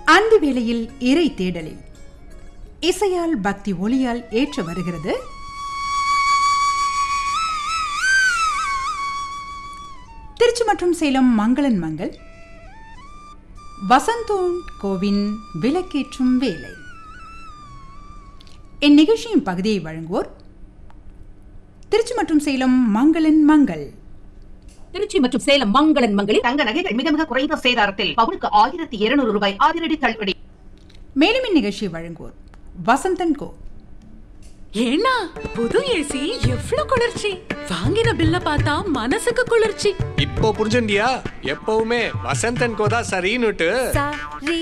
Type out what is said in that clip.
அந்த வேளையில் இறை தேடலில் இசையால் பக்தி ஒளியால் ஏற்ற வருகிறது திருச்சி மற்றும் சேலம் மங்களன் மங்கள் வசந்தோன் கோவின் விளக்கேற்றும் வேலை இந்நிகழ்ச்சியின் பகுதியை வழங்குவோர் திருச்சி மற்றும் சேலம் மங்களன் மங்கள் திருச்சி மற்றும் சேலம் மங்களன் மங்களில் தங்க நகைகள் மிக மிக குறைந்த சேதாரத்தில் பவுனுக்கு ஆயிரத்தி இருநூறு ரூபாய் அதிரடி தள்ளுபடி மேலும் இந்நிகழ்ச்சியை வழங்குவோர் வசந்தன் கோ ஏன்னா புது ஏசி எவ்ளோ குளிர்ச்சி வாங்கின பில்ல பார்த்தா மனசுக்கு குளிர்ச்சி இப்போ புரிஞ்சுண்டியா எப்பவுமே வசந்தன் கோதா சரின்னுட்டு சரி